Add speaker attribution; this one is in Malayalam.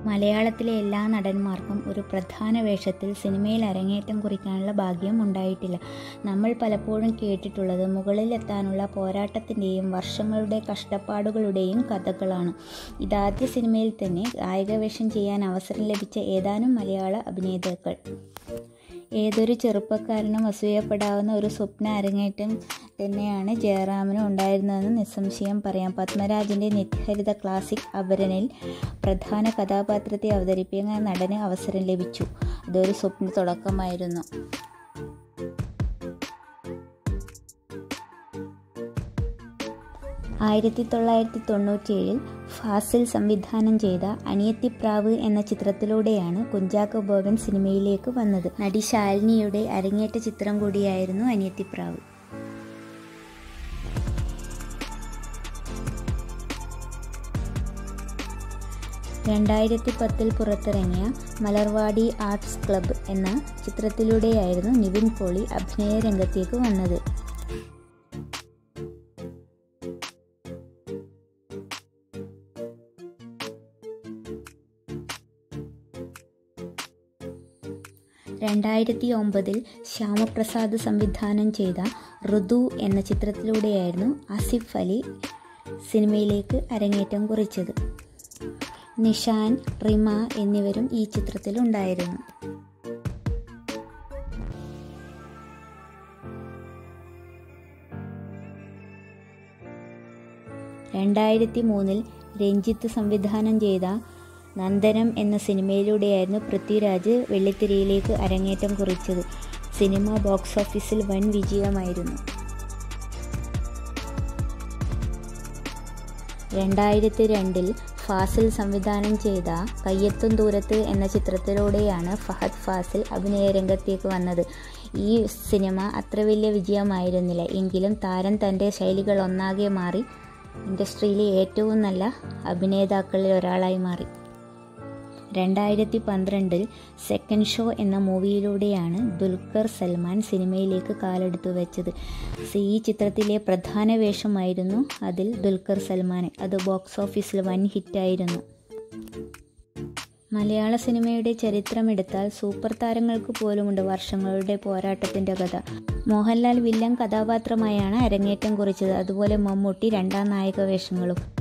Speaker 1: മലയാളത്തിലെ എല്ലാ നടന്മാർക്കും ഒരു പ്രധാന വേഷത്തിൽ സിനിമയിൽ അരങ്ങേറ്റം കുറിക്കാനുള്ള ഭാഗ്യം ഉണ്ടായിട്ടില്ല നമ്മൾ പലപ്പോഴും കേട്ടിട്ടുള്ളത് മുകളിലെത്താനുള്ള പോരാട്ടത്തിൻ്റെയും വർഷങ്ങളുടെ കഷ്ടപ്പാടുകളുടെയും കഥകളാണ് ഇതാദ്യ സിനിമയിൽ തന്നെ ഗായകവേഷം ചെയ്യാൻ അവസരം ലഭിച്ച ഏതാനും മലയാള അഭിനേതാക്കൾ ഏതൊരു ചെറുപ്പക്കാരനും അസൂയപ്പെടാവുന്ന ഒരു സ്വപ്ന അരങ്ങേറ്റം തന്നെയാണ് ജയറാമിനും ഉണ്ടായിരുന്നതെന്ന് നിസ്സംശയം പറയാം പത്മരാജൻ്റെ നിത്യഹരിത ക്ലാസിക് അപരനിൽ പ്രധാന കഥാപാത്രത്തെ അവതരിപ്പിക്കാൻ നടന് അവസരം ലഭിച്ചു അതൊരു സ്വപ്ന തുടക്കമായിരുന്നു ആയിരത്തി തൊള്ളായിരത്തി തൊണ്ണൂറ്റിയേഴിൽ ഫാസിൽ സംവിധാനം ചെയ്ത അനിയത്തിപ്രാവ് എന്ന ചിത്രത്തിലൂടെയാണ് കുഞ്ചാക്കോ ബോബൻ സിനിമയിലേക്ക് വന്നത് നടി ശാലിനിയുടെ അരങ്ങേറ്റ ചിത്രം കൂടിയായിരുന്നു അനിയത്തിപ്രാവ് രണ്ടായിരത്തി പത്തിൽ പുറത്തിറങ്ങിയ മലർവാടി ആർട്സ് ക്ലബ്ബ് എന്ന ചിത്രത്തിലൂടെയായിരുന്നു നിവിൻ പോളി അഭിനയ രംഗത്തേക്ക് വന്നത് രണ്ടായിരത്തി ഒമ്പതിൽ ശ്യാമപ്രസാദ് സംവിധാനം ചെയ്ത ഋതു എന്ന ചിത്രത്തിലൂടെയായിരുന്നു ആസിഫ് അലി സിനിമയിലേക്ക് അരങ്ങേറ്റം കുറിച്ചത് നിഷാൻ റിമ എന്നിവരും ഈ ചിത്രത്തിലുണ്ടായിരുന്നു രണ്ടായിരത്തി മൂന്നിൽ രഞ്ജിത്ത് സംവിധാനം ചെയ്ത നന്ദനം എന്ന സിനിമയിലൂടെയായിരുന്നു പൃഥ്വിരാജ് വെള്ളിത്തിരയിലേക്ക് അരങ്ങേറ്റം കുറിച്ചത് സിനിമ ബോക്സ് ഓഫീസിൽ വൻ വിജയമായിരുന്നു രണ്ടായിരത്തി രണ്ടിൽ ഫാസിൽ സംവിധാനം ചെയ്ത കയ്യെത്തും ദൂരത്ത് എന്ന ചിത്രത്തിലൂടെയാണ് ഫഹദ് ഫാസിൽ അഭിനയ രംഗത്തേക്ക് വന്നത് ഈ സിനിമ അത്ര വലിയ വിജയമായിരുന്നില്ല എങ്കിലും താരം തൻ്റെ ശൈലികൾ ഒന്നാകെ മാറി ഇൻഡസ്ട്രിയിലെ ഏറ്റവും നല്ല അഭിനേതാക്കളിൽ ഒരാളായി മാറി രണ്ടായിരത്തി പന്ത്രണ്ടിൽ സെക്കൻഡ് ഷോ എന്ന മൂവിയിലൂടെയാണ് ദുൽഖർ സൽമാൻ സിനിമയിലേക്ക് കാലെടുത്തു വെച്ചത് ഈ ചിത്രത്തിലെ പ്രധാന വേഷമായിരുന്നു അതിൽ ദുൽഖർ സൽമാൻ അത് ബോക്സ് ഓഫീസിൽ വൻ ഹിറ്റായിരുന്നു മലയാള സിനിമയുടെ ചരിത്രമെടുത്താൽ സൂപ്പർ താരങ്ങൾക്ക് പോലുമുണ്ട് വർഷങ്ങളുടെ പോരാട്ടത്തിൻ്റെ കഥ മോഹൻലാൽ വില്ലൻ കഥാപാത്രമായാണ് അരങ്ങേറ്റം കുറിച്ചത് അതുപോലെ മമ്മൂട്ടി രണ്ടാം നായക വേഷങ്ങളും